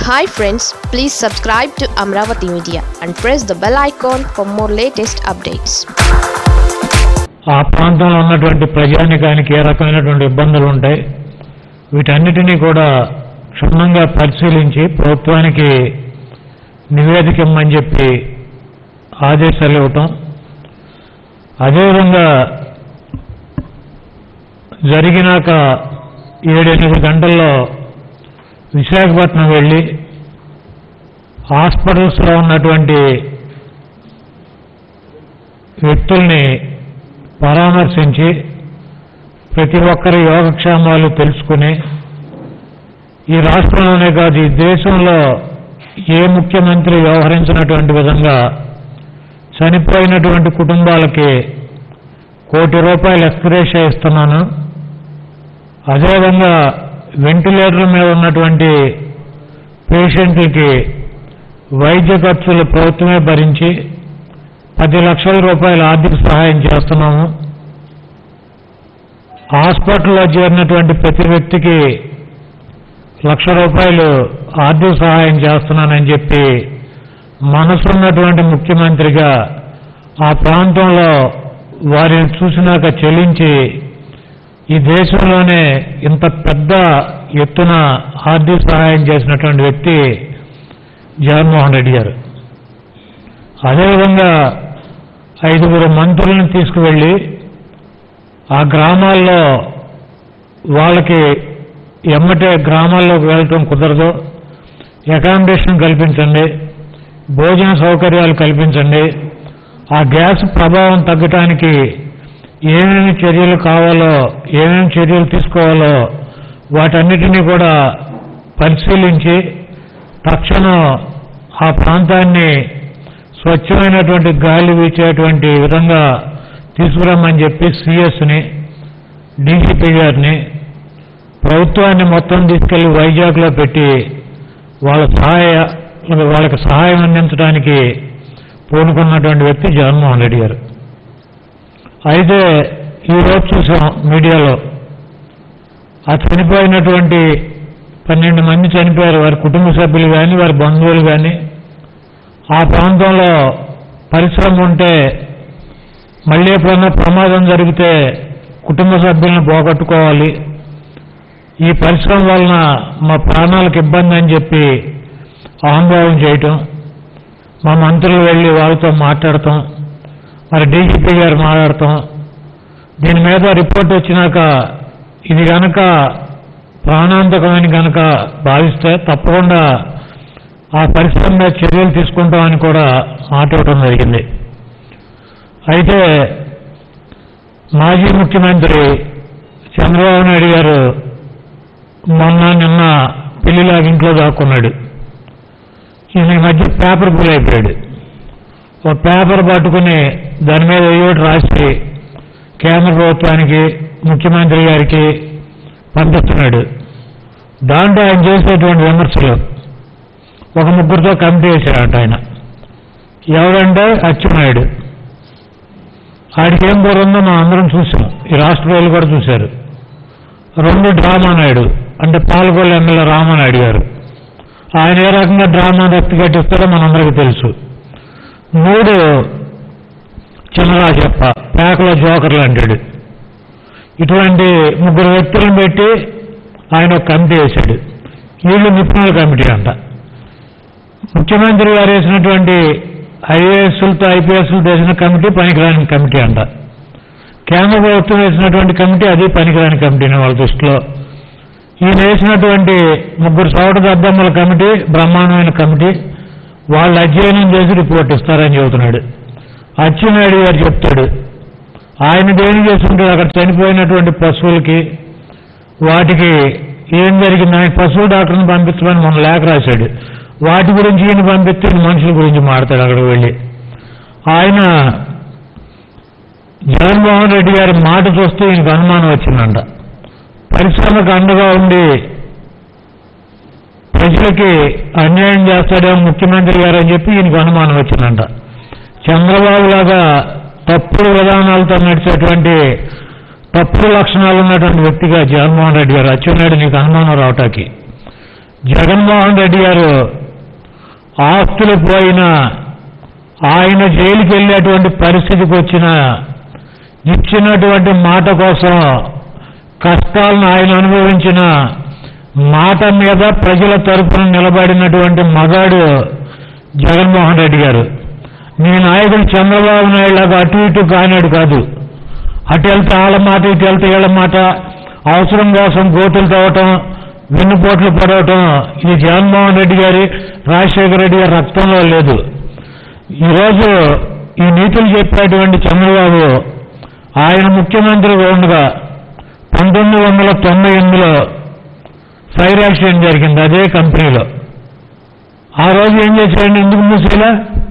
hi friends please subscribe to Amaravati media and press the bell icon for more latest updates ఆ ప్రాంతంలో ఉన్నటువంటి ప్రజానికానికి ఏ రకమైనటువంటి ఇబ్బందులు ఉంటాయి వీటన్నిటినీ కూడా క్షుణ్ణంగా పరిశీలించి ప్రభుత్వానికి నివేదిక ఇమ్మని చెప్పి ఆదేశాలు ఇవ్వటం అదేవిధంగా జరిగినాక ఏడెనిమిది గంటల్లో విశాఖపట్నం వెళ్ళి హాస్పిటల్స్లో ఉన్నటువంటి వ్యక్తుల్ని పరామర్శించి ప్రతి ఒక్కరి యోగక్షేమాలు తెలుసుకుని ఈ రాష్ట్రంలోనే కాదు ఈ దేశంలో ఏ ముఖ్యమంత్రి వ్యవహరించినటువంటి విధంగా చనిపోయినటువంటి కుటుంబాలకి కోటి రూపాయలు ఎక్స్గ్రేషియా ఇస్తున్నాను అదేవిధంగా వెంటిలేటర్ మీద ఉన్నటువంటి పేషెంట్లకి వైద్య ఖర్చులు ప్రభుత్వమే భరించి పది లక్షల రూపాయల ఆర్థిక సహాయం చేస్తున్నాము హాస్పిటల్లో చేరినటువంటి ప్రతి వ్యక్తికి లక్ష రూపాయలు ఆర్థిక సహాయం చేస్తున్నానని చెప్పి మనసున్నటువంటి ముఖ్యమంత్రిగా ఆ ప్రాంతంలో వారిని చూసినాక చెల్లించి ఈ దేశంలోనే ఇంత పెద్ద ఎత్తున ఆర్థిక సహాయం చేసినటువంటి వ్యక్తి జగన్మోహన్ రెడ్డి గారు అదేవిధంగా ఐదుగురు మంత్రులను తీసుకువెళ్ళి ఆ గ్రామాల్లో వాళ్ళకి ఎమ్మటే గ్రామాల్లోకి వెళ్ళటం కుదరదు అకామిడేషన్ కల్పించండి భోజన సౌకర్యాలు కల్పించండి ఆ గ్యాస్ ప్రభావం తగ్గటానికి ఏమేమి చర్యలు కావాలో ఏమేమి చర్యలు తీసుకోవాలో వాటన్నిటినీ కూడా పరిశీలించి తక్షణం ఆ ప్రాంతాన్ని స్వచ్ఛమైనటువంటి గాలి వీచేటువంటి విధంగా తీసుకురమ్మని చెప్పి సిఎస్ని డీజీపీ గారిని ప్రభుత్వాన్ని మొత్తం తీసుకెళ్లి వైజాగ్లో పెట్టి వాళ్ళ సహాయ వాళ్ళకి సహాయం అందించడానికి పూనుకున్నటువంటి వ్యక్తి జగన్మోహన్ రెడ్డి గారు అయితే ఈరోజు చూసాం మీడియాలో ఆ చనిపోయినటువంటి పన్నెండు మంది చనిపోయారు వారి కుటుంబ సభ్యులు కానీ వారి బంధువులు కానీ ఆ ప్రాంతంలో పరిశ్రమ ఉంటే మళ్ళీ ఎప్పుడన్నా ప్రమాదం జరిగితే కుటుంబ సభ్యులను పోగొట్టుకోవాలి ఈ పరిశ్రమ వలన మా ప్రాణాలకు ఇబ్బంది అని చెప్పి ఆందోళన చేయటం మా మంత్రులు వెళ్ళి వాళ్ళతో మాట్లాడటం మరి డీజీపీ గారు మాట్లాడటం దీని మీద రిపోర్ట్ వచ్చినాక ఇది గనక ప్రాణాంతకమని గనక భావిస్తే తప్పకుండా ఆ పరిశ్రమ మీద చర్యలు తీసుకుంటామని కూడా మాట ఇవ్వడం జరిగింది అయితే మాజీ ముఖ్యమంత్రి చంద్రబాబు నాయుడు గారు మొన్న నిన్న పెళ్లిలాగా ఇంట్లో దాక్కున్నాడు ఈయన ఈ మధ్య పేపర్ పుల్ అయిపోయాడు ఒక పేపర్ పట్టుకుని దాని మీద ఏయోటి రాసి కేంద్ర ప్రభుత్వానికి ముఖ్యమంత్రి గారికి పంపిస్తున్నాడు దాంట్లో ఆయన చేసేటువంటి విమర్శలు ఒక ముగ్గురితో కమిటీ వేశాడట ఆయన ఎవరంటే అచ్చెన్నాయుడు ఆడికి ఏం బుర్రుందో మనం అందరం చూసాం ఈ రాష్ట్ర ప్రజలు కూడా చూశారు రెండు డ్రామా నాయుడు అంటే పాలకొల్లు ఎమ్మెల్యే రామానాయుడు గారు ఆయన ఏ రకంగా డ్రామా రక్తి కట్టిస్తారో మనందరికీ తెలుసు మూడు చిన్నరాజప్ప పేకలో జోకర్లు అంటాడు ఇటువంటి ముగ్గురు వ్యక్తులను పెట్టి ఆయన ఒక కమిటీ వేశాడు వీళ్ళు నిపుణుల కమిటీ అంట ముఖ్యమంత్రి గారు వేసినటువంటి ఐఏఎస్లతో ఐపీఎస్లతో వేసిన కమిటీ పనికిరాని కమిటీ అంట కేంద్ర ప్రభుత్వం వేసినటువంటి కమిటీ అది పనికిరాని కమిటీని వాళ్ళ దృష్టిలో ఈయన వేసినటువంటి ముగ్గురు సౌట దద్దమ్మల కమిటీ బ్రహ్మాండమైన కమిటీ వాళ్ళు అధ్యయనం చేసి రిపోర్ట్ ఇస్తారని చెబుతున్నాడు అచ్చెన్నాయుడు గారు చెప్తాడు ఆయన దేని చేస్తుంటాడు అక్కడ చనిపోయినటువంటి పశువులకి వాటికి ఏం జరిగింది ఆయన పశువుల డాక్టర్ని పంపించమని మొన్న లేఖ రాశాడు వాటి గురించి ఈయన పంపిస్తే ఈయన మనుషుల గురించి మాడతాడు అక్కడికి వెళ్ళి ఆయన జగన్మోహన్ రెడ్డి గారి మాట చూస్తే ఈయనకు అనుమానం వచ్చిందంట పరిశ్రమకు అండగా ఉండి ప్రజలకి అన్యాయం చేస్తాడేమో ముఖ్యమంత్రి గారు అని చెప్పి ఈయనకు అనుమానం వచ్చిందంట చంద్రబాబు లాగా తప్పుడు విధానాలతో నడిచేటువంటి తప్పుడు లక్షణాలు ఉన్నటువంటి వ్యక్తిగా జగన్మోహన్ రెడ్డి గారు అచ్చెన్నాయుడు నీకు అనుమానం రావటానికి జగన్మోహన్ రెడ్డి గారు ఆస్తులు పోయినా ఆయన జైలుకి వెళ్ళేటువంటి పరిస్థితికి వచ్చిన ఇచ్చినటువంటి మాట కోసం కష్టాలను ఆయన అనుభవించిన మాట మీద ప్రజల తరపున నిలబడినటువంటి మగాడు జగన్మోహన్ రెడ్డి గారు నీ నాయకుడు చంద్రబాబు నాయుడు లాగా అటు ఇటు కానాడు కాదు అటు వెళ్తే వాళ్ళ మాట ఇటు వెళ్తే వీళ్ళ మాట అవసరం కోసం గోతులు తవ్వటం వెన్నుపోట్లు పడవటం ఇది జగన్మోహన్ రెడ్డి గారి రాజశేఖర రెడ్డి గారి రక్తంలో లేదు ఈరోజు ఈ నీతులు చెప్పేటువంటి చంద్రబాబు ఆయన ముఖ్యమంత్రిగా ఉండగా పంతొమ్మిది వందల తొంభై ఎనిమిదిలో ఫైర్ యాక్సిడెంట్ జరిగింది అదే కంపెనీలో ఆ రోజు ఏం చేశారండి ఎందుకు మూసేలా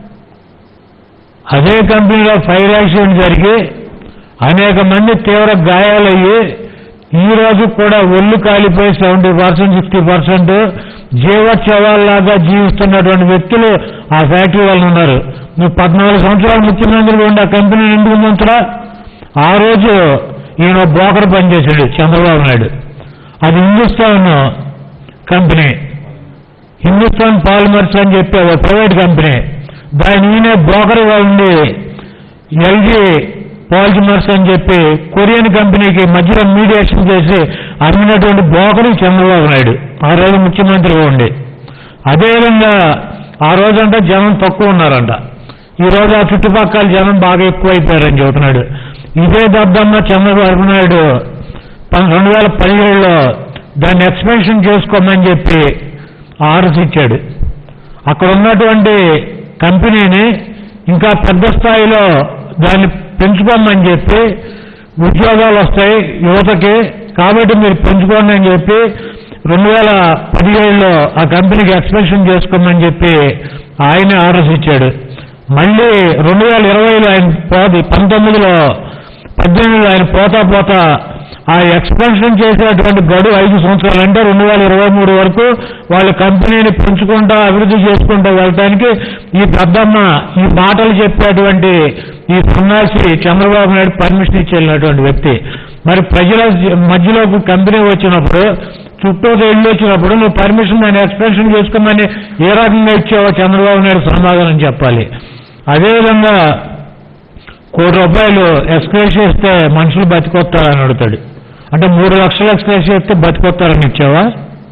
అదే కంపెనీలో ఫైర్ యాక్సిడెంట్ జరిగి అనేక మంది తీవ్ర గాయాలయ్యి ఈ రోజు కూడా ఒళ్ళు కాలిపోయి సెవెంటీ పర్సెంట్ సిక్స్టీ పర్సెంట్ జీవోత్సవాల్లాగా జీవిస్తున్నటువంటి వ్యక్తులు ఆ ఫ్యాక్టరీ వాళ్ళు ఉన్నారు నువ్వు పద్నాలుగు సంవత్సరాలు ముఖ్యమంత్రిగా ఉండి ఆ కంపెనీని ఎందుకు ముంచరా ఆ రోజు ఈయన బ్రోకర్ పనిచేశాడు చంద్రబాబు నాయుడు అది హిందుస్థాన్ కంపెనీ హిందుస్థాన్ పాలిమర్స్ అని చెప్పి ఒక ప్రైవేట్ కంపెనీ దాని ఈయన బ్రోకర్గా ఉండి ఎల్జీ పాలిమర్స్ అని చెప్పి కొరియన్ కంపెనీకి మధ్యలో మీడియేషన్ చేసి అమ్మినటువంటి బ్రోకరు చంద్రబాబు నాయుడు ఆ రోజు ముఖ్యమంత్రిగా ఉండి అదేవిధంగా ఆ రోజంటే జనం తక్కువ ఉన్నారంట ఈ రోజు ఆ చుట్టుపక్కల జనం బాగా ఎక్కువైపోయారని చెబుతున్నాడు ఇదే దద్దమ్మ చంద్రబాబు నాయుడు పం- రెండు వేల పదిహేడులో దాన్ని ఎక్స్పెన్షన్ చేసుకోమని చెప్పి ఆర్డర్స్ ఇచ్చాడు అక్కడ ఉన్నటువంటి కంపెనీని ఇంకా పెద్ద స్థాయిలో దాన్ని పెంచుకోమని చెప్పి ఉద్యోగాలు వస్తాయి యువతకి కాబట్టి మీరు పెంచుకోండి అని చెప్పి రెండు వేల పదిహేడులో ఆ కంపెనీకి ఎక్స్పెన్షన్ చేసుకోమని చెప్పి ఆయనే ఆర్డర్స్ ఇచ్చాడు మళ్ళీ రెండు వేల ఇరవైలో ఆయన పోది పంతొమ్మిదిలో పద్దెనిమిదిలో ఆయన పోతా పోతా ఆ ఎక్స్పెన్షన్ చేసేటువంటి గడువు ఐదు సంవత్సరాలు అంటే రెండు వేల ఇరవై మూడు వరకు వాళ్ళ కంపెనీని పెంచుకుంటా అభివృద్ధి చేసుకుంటూ వెళ్ళటానికి ఈ పెద్దమ్మ ఈ మాటలు చెప్పేటువంటి ఈ సన్యాసి చంద్రబాబు నాయుడు పర్మిషన్ ఇచ్చి వెళ్ళినటువంటి వ్యక్తి మరి ప్రజల మధ్యలోకి కంపెనీ వచ్చినప్పుడు చుట్టూ ఇల్లు వచ్చినప్పుడు నువ్వు పర్మిషన్ దాన్ని ఎక్స్పెన్షన్ చేసుకోమని ఏ రకంగా ఇచ్చావో చంద్రబాబు నాయుడు సమాధానం చెప్పాలి అదేవిధంగా కోటి రూపాయలు ఎక్స్ప్రెస్ చేస్తే మనుషులు బతికొస్తారని అడుగుతాడు అంటే మూడు లక్షలు ఎక్స్ప్రెస్ చేస్తే బతికొస్తారని ఇచ్చావా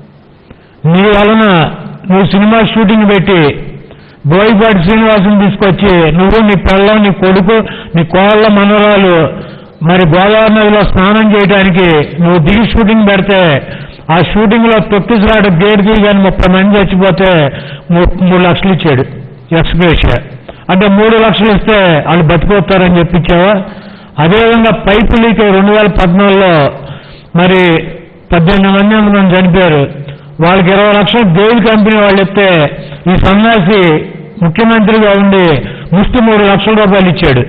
నీ వలన నువ్వు సినిమా షూటింగ్ పెట్టి బోయిపాటి శ్రీనివాసుని తీసుకొచ్చి నువ్వు నీ పిల్లం నీ కొడుకు నీ కోళ్ళ మనవరాలు మరి గోదావరి నదిలో స్నానం చేయడానికి నువ్వు దిగి షూటింగ్ పెడితే ఆ షూటింగ్ లో తొక్కిసలాట గేట్ దిగాని ముప్పై మంది చచ్చిపోతే మూ- మూడు లక్షలు ఇచ్చాడు ఎక్స్ప్రెస్ అంటే మూడు లక్షలు ఇస్తే వాళ్ళు బతికొస్తారని చెప్పించావా అదేవిధంగా పైపు లీక్ అయ్యి రెండు వేల పద్నాలుగులో మరి పద్దెనిమిది మంది ఎంతమంది చనిపోయారు వాళ్ళకి ఇరవై లక్షలు దేవి కంపెనీ వాళ్ళు ఇస్తే ఈ సన్యాసి ముఖ్యమంత్రిగా ఉండి ముష్టి మూడు లక్షల రూపాయలు ఇచ్చాడు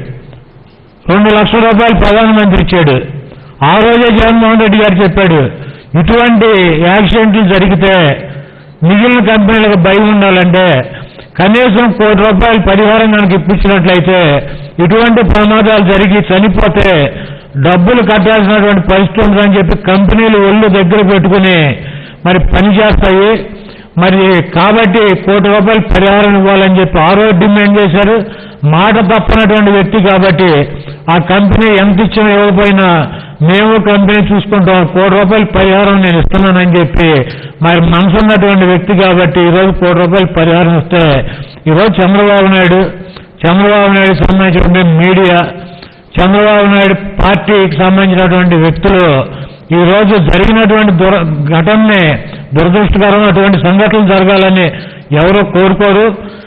రెండు లక్షల రూపాయలు ప్రధానమంత్రి ఇచ్చాడు ఆ రోజే జగన్మోహన్ రెడ్డి గారు చెప్పాడు ఇటువంటి యాక్సిడెంట్లు జరిగితే మిగిలిన కంపెనీలకు భయం ఉండాలంటే కనీసం కోటి రూపాయలు పరిహారం కనుక ఇప్పించినట్లయితే ఇటువంటి ప్రమాదాలు జరిగి చనిపోతే డబ్బులు కట్టాల్సినటువంటి పరిస్థితి ఉందని చెప్పి కంపెనీలు ఒళ్ళు దగ్గర పెట్టుకుని మరి పని చేస్తాయి మరి కాబట్టి కోటి రూపాయలు పరిహారం ఇవ్వాలని చెప్పి ఆ రోజు డిమాండ్ చేశారు మాట తప్పనటువంటి వ్యక్తి కాబట్టి ఆ కంపెనీ ఎంత ఇచ్చినా ఇవ్వకపోయినా మేము కంపెనీ చూసుకుంటాం కోటి రూపాయల పరిహారం నేను ఇస్తున్నానని చెప్పి మరి మనసు ఉన్నటువంటి వ్యక్తి కాబట్టి ఈరోజు కోటి రూపాయల పరిహారం ఇస్తే ఈరోజు చంద్రబాబు నాయుడు చంద్రబాబు నాయుడు సంబంధించినటువంటి మీడియా చంద్రబాబు నాయుడు పార్టీకి సంబంధించినటువంటి వ్యక్తులు ఈ రోజు జరిగినటువంటి దుర ఘటనని దురదృష్టకరమైనటువంటి సంఘటనలు జరగాలని ఎవరో కోరుకోరు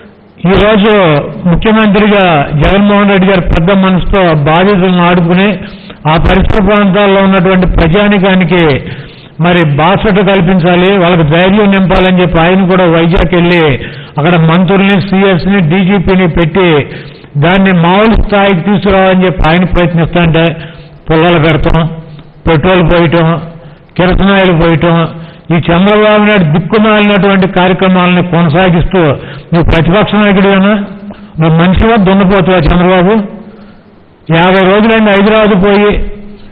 ఈ రోజు ముఖ్యమంత్రిగా జగన్మోహన్ రెడ్డి గారు పెద్ద మనసుతో బాధితులను ఆడుకుని ఆ పరిసర ప్రాంతాల్లో ఉన్నటువంటి ప్రజానికానికి మరి బాసట కల్పించాలి వాళ్ళకి ధైర్యం నింపాలని చెప్పి ఆయన కూడా వైజాగ్ వెళ్ళి అక్కడ మంత్రుల్ని సిఎస్ని డీజీపీని పెట్టి దాన్ని మామూలు స్థాయికి తీసుకురావాలని చెప్పి ఆయన ప్రయత్నిస్తుంటే పుల్లలు పెడతాం పెట్రోల్ పోయటం కిరసనాయిలు పోయటం ఈ చంద్రబాబు నాయుడు దిక్కుమాలినటువంటి కార్యక్రమాలను కొనసాగిస్తూ నువ్వు ప్రతిపక్ష నాయకుడివేనా నువ్వు మనిషిగా దున్నపోతావా చంద్రబాబు యాభై రోజులైంది హైదరాబాద్ పోయి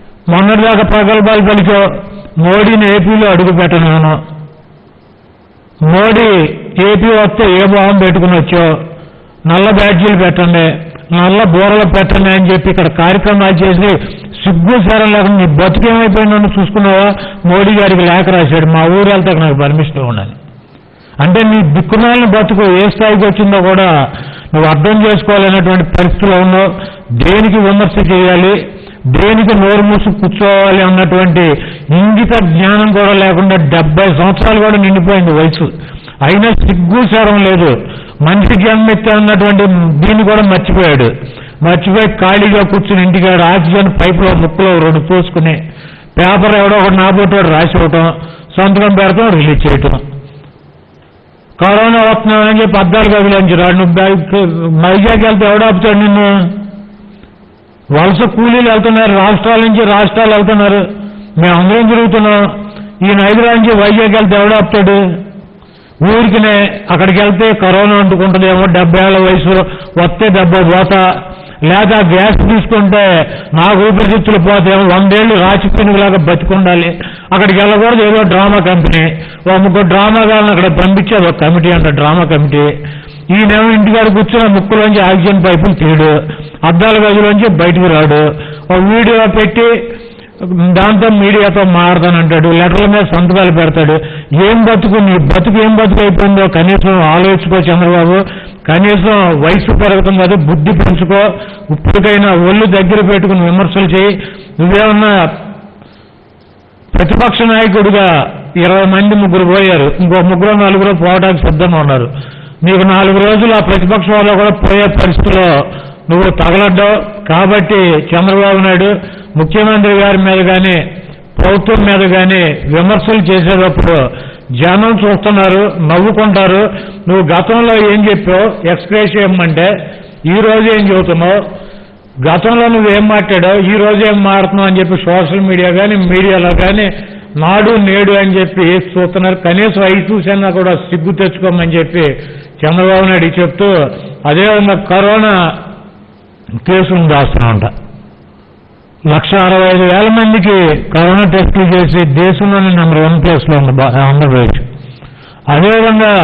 మొన్నటిదాకా ప్రగల్భాలు పలికో మోడీని ఏపీలో అడుగు పెట్టను మోడీ ఏపీ వస్తే ఏ భావం పెట్టుకుని వచ్చో నల్ల బ్యాడ్జీలు పెట్టండి నల్ల బూరలు పెట్టండి అని చెప్పి ఇక్కడ కార్యక్రమాలు చేసి సిగ్గు సరం లేకుండా నీ బతుకేమైపోయిందని చూసుకున్నావా మోడీ గారికి లేఖ రాశాడు మా ఊరు వెళ్తే నాకు పర్మిషన్ ఇవ్వండి అంటే నీ దిక్కుమాలిన బతుకు ఏ స్థాయికి వచ్చిందో కూడా నువ్వు అర్థం చేసుకోవాలనేటువంటి పరిస్థితిలో ఉన్నావు దేనికి విమర్శ చేయాలి దేనికి నోరు మూసి కూర్చోవాలి అన్నటువంటి ఇంగిత జ్ఞానం కూడా లేకుండా డెబ్బై సంవత్సరాలు కూడా నిండిపోయింది వయసు అయినా సిగ్గు శరం లేదు మనిషి జన్మెత్తే అన్నటువంటి దీన్ని కూడా మర్చిపోయాడు మర్చిపోయి ఖాళీగా కూర్చుని ఇంటికాడు ఆక్సిజన్ పైపులో ముక్కులో రెండు పోసుకుని పేపర్ ఎవడో ఒకటి నాబోటాడు రాసి ఇవ్వటం సంతకం పెడతాం రిలీజ్ చేయటం కరోనా వస్తున్నామని చెప్పి అద్దాలు గదిలోంచి రాడు నువ్వు బ్యాగ్ వైజాగ్ వెళ్తే ఎవడాపుతాడు నిన్ను వలస కూలీలు వెళ్తున్నారు రాష్ట్రాల నుంచి రాష్ట్రాలు వెళ్తున్నారు మేమందరం తిరుగుతున్నాం ఈయన హైదరాబాద్ నుంచి వైజాగ్ వెళ్తే ఎవడాపుతాడు ఊరికినే అక్కడికి వెళ్తే కరోనా అంటుకుంటుందేమో డెబ్బై ఏళ్ళ వయసు వస్తే డెబ్బై పోతా లేదా గ్యాస్ తీసుకుంటే నాకు ఊపిరితిత్తులు పోతేమో వందేళ్ళు రాచి పెనుగులాగా బతికుండాలి అక్కడికి వెళ్ళకూడదు ఏదో డ్రామా కంపెనీ ఓ ముగ్గురు డ్రామా గారిని అక్కడ పంపించేది ఒక కమిటీ అంట డ్రామా కమిటీ ఈయనేమో ఇంటికాడ కూర్చున్న ముక్కులోంచి ఆక్సిజన్ పైపులు తీయడు అద్దాల గదిలోంచి బయటకు రాడు ఒక వీడియో పెట్టి దాంతో మీడియాతో మారదానంటాడు లెటర్ల మీద సంతకాలు పెడతాడు ఏం బతుకు నీ బతుకు ఏం బతుకు అయిపోయిందో కనీసం ఆలోచించుకో చంద్రబాబు కనీసం వయసు పెరగటం కాదు బుద్ధి పెంచుకో ఇప్పటికైనా ఒళ్ళు దగ్గర పెట్టుకుని విమర్శలు చేయి నువ్వేమన్నా ప్రతిపక్ష నాయకుడిగా ఇరవై మంది ముగ్గురు పోయారు ఇంకో ముగ్గురు నలుగురు పోవడానికి సిద్ధంగా ఉన్నారు నీకు నాలుగు రోజులు ఆ ప్రతిపక్ష వాళ్ళు కూడా పోయే పరిస్థితిలో నువ్వు తగలడ్డావు కాబట్టి చంద్రబాబు నాయుడు ముఖ్యమంత్రి గారి మీద కానీ ప్రభుత్వం మీద కానీ విమర్శలు చేసేటప్పుడు జనం చూస్తున్నారు నవ్వుకుంటారు నువ్వు గతంలో ఏం చెప్పావు ఎక్స్ప్రెస్ చేయమంటే ఈ రోజు ఏం చెబుతున్నావు గతంలో నువ్వేం మాట్లాడావు ఈ రోజు ఏం మారుతున్నావు అని చెప్పి సోషల్ మీడియా కానీ మీడియాలో కానీ నాడు నేడు అని చెప్పి చూస్తున్నారు కనీసం అవి చూసైనా కూడా సిగ్గు తెచ్చుకోమని చెప్పి చంద్రబాబు నాయుడు చెప్తూ అదేవిధంగా కరోనా కేసులు దాస్తున్నామంట లక్ష అరవై ఐదు వేల మందికి కరోనా టెస్టులు చేసి దేశంలోనే నెంబర్ వన్ ప్లేస్లో ఉంది బా- ఆంధ్రప్రదేశ్ అదేవిధంగా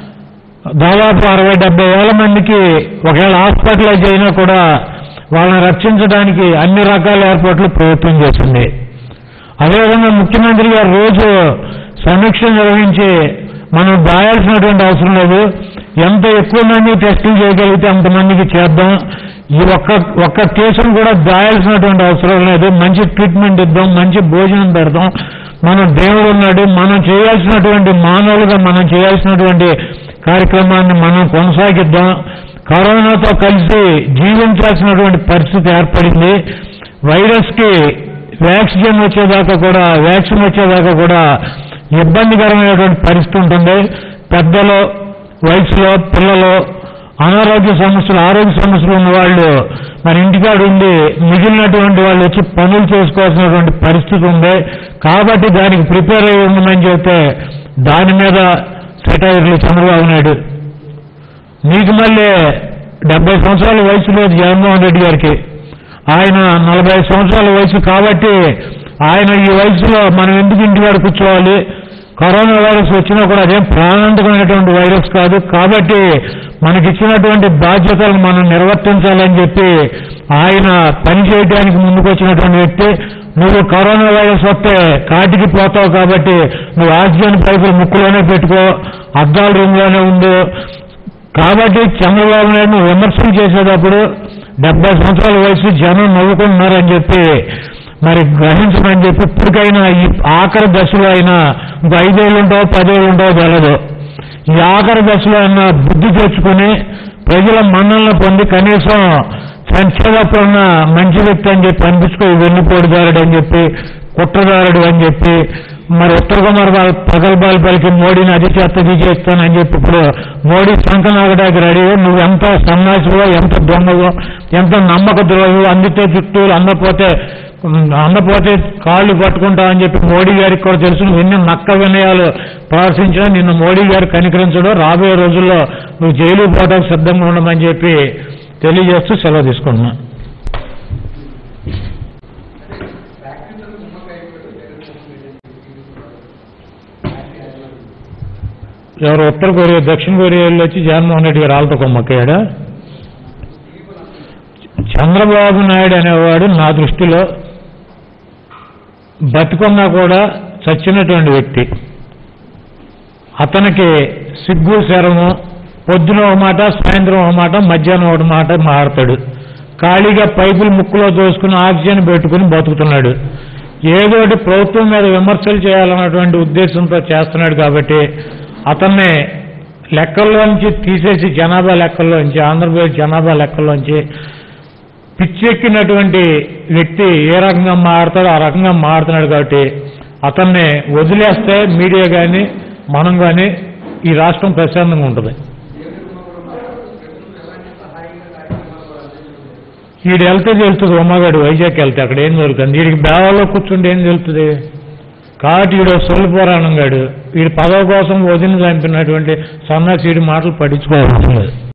దాదాపు అరవై డెబ్బై వేల మందికి ఒకవేళ హాస్పిటలైజ్ అయినా కూడా వాళ్ళని రక్షించడానికి అన్ని రకాల ఏర్పాట్లు ప్రభుత్వం చేసింది అదేవిధంగా ముఖ్యమంత్రి గారు రోజు సమీక్ష నిర్వహించి మనం దాయాల్సినటువంటి అవసరం లేదు ఎంత ఎక్కువ మంది టెస్టులు చేయగలిగితే అంతమందికి చేద్దాం ఈ ఒక్క ఒక్క కేసును కూడా దాయాల్సినటువంటి అవసరం లేదు మంచి ట్రీట్మెంట్ ఇద్దాం మంచి భోజనం పెడదాం మనం దేవుడు ఉన్నాడు మనం చేయాల్సినటువంటి మానవులుగా మనం చేయాల్సినటువంటి కార్యక్రమాన్ని మనం కొనసాగిద్దాం కరోనాతో కలిసి జీవించాల్సినటువంటి పరిస్థితి ఏర్పడింది వైరస్కి వ్యాక్సిన్ వచ్చేదాకా కూడా వ్యాక్సిన్ వచ్చేదాకా కూడా ఇబ్బందికరమైనటువంటి పరిస్థితి ఉంటుంది పెద్దలు వయసులో పిల్లలు అనారోగ్య సమస్యలు ఆరోగ్య సమస్యలు ఉన్న వాళ్ళు మన ఇంటికాడ ఉండి మిగిలినటువంటి వాళ్ళు వచ్చి పనులు చేసుకోవాల్సినటువంటి పరిస్థితి ఉంది కాబట్టి దానికి ప్రిపేర్ అయ్యి ఉండమని చెప్తే దాని మీద సెటైర్లు చంద్రబాబు నాయుడు నీకు మళ్ళీ డెబ్బై సంవత్సరాల వయసు లేదు జగన్మోహన్ రెడ్డి గారికి ఆయన నలభై సంవత్సరాల వయసు కాబట్టి ఆయన ఈ వయసులో మనం ఎందుకు ఇంటికాడ కూర్చోవాలి కరోనా వైరస్ వచ్చినా కూడా అదేం ప్రాణాంతకమైనటువంటి వైరస్ కాదు కాబట్టి మనకిచ్చినటువంటి బాధ్యతలను మనం నిర్వర్తించాలని చెప్పి ఆయన పని చేయడానికి ముందుకు వచ్చినటువంటి వ్యక్తి నువ్వు కరోనా వైరస్ వస్తే కాటికి పోతావు కాబట్టి నువ్వు ఆక్సిజన్ పైపులు ముక్కులోనే పెట్టుకో అద్దాల రూమ్లోనే ఉండు కాబట్టి చంద్రబాబు నాయుడు విమర్శలు చేసేటప్పుడు డెబ్బై సంవత్సరాల వయసు జనం నవ్వుకుంటున్నారని చెప్పి మరి గ్రహించమని చెప్పి ఇప్పటికైనా ఈ ఆఖరి దశలో అయినా ఇంకో ఐదేళ్ళు ఉంటావు పదేళ్ళు ఉంటావు తెలదు ఈ ఆఖరి దశలో అయినా బుద్ధి తెచ్చుకుని ప్రజల మన్నలను పొంది కనీసం సంక్షేమప్పుడున్న మంచి వ్యక్తి అని చెప్పి అనిపించుకో వెన్నుపోటుదారుడు అని చెప్పి కుట్రదారుడు అని చెప్పి మరి ఉత్తర కుమార్ వాళ్ళ ప్రగల్భాలు పలికి మోడీని అది చేస్తా ఇది చేస్తానని చెప్పి ఇప్పుడు మోడీ సంకనాగడానికి రెడీ నువ్వు ఎంత సన్నాసివో ఎంత దొంగవో ఎంత నమ్మక ద్రోహి అందితే చుట్టూ అందపోతే ఉమ్, అందపోతే కాళ్ళు పట్టుకుంటావని చెప్పి మోడీ గారికి కూడా తెలుసు నువ్వు ఎన్ని నక్క వినయాలు ప్రదర్శించినా నిన్ను మోడీ గారు కనికరించడం రాబోయే రోజుల్లో నువ్వు జైలు పోవడానికి సిద్ధంగా ఉండమని చెప్పి తెలియజేస్తూ సెలవు తీసుకుంటున్నా ఎవరు ఉత్తర కొరియా దక్షిణ కొరియా వెళ్ళి వచ్చి జగన్మోహన్ రెడ్డి గారు వాళ్ళతో కొమ్మక్కాడా చంద్రబాబు నాయుడు అనేవాడు నా దృష్టిలో బతికున్నా కూడా చచ్చినటువంటి వ్యక్తి అతనికి సిగ్గు శరము పొద్దున ఒక మాట సాయంత్రం ఒక మాట మధ్యాహ్నం ఒక మాట మాడతాడు ఖాళీగా పైపులు ముక్కులో దోసుకుని ఆక్సిజన్ పెట్టుకుని బతుకుతున్నాడు ఏదోటి ప్రభుత్వం మీద విమర్శలు చేయాలన్నటువంటి ఉద్దేశంతో చేస్తున్నాడు కాబట్టి అతన్ని లెక్కల్లోంచి తీసేసి జనాభా లెక్కల్లోంచి ఆంధ్రప్రదేశ్ జనాభా లెక్కల్లోంచి పిచ్చెక్కినటువంటి వ్యక్తి ఏ రకంగా మారుతాడో ఆ రకంగా మారుతున్నాడు కాబట్టి అతన్ని వదిలేస్తే మీడియా కానీ మనం కానీ ఈ రాష్ట్రం ప్రశాంతంగా ఉంటుంది వీడు వెళ్తే తెలుస్తుంది ఉమ్మగాడు వైజాగ్ వెళ్తే అక్కడ ఏం జరుగుతుంది వీడికి బేవాలో కూర్చుంటే ఏం తెలుస్తుంది కాబట్టి వీడు సొల్లు పురాణం గాడు వీడి పదవి కోసం వదిన చంపినటువంటి సన్నాసీడి మాటలు పట్టించుకోవాల్సింది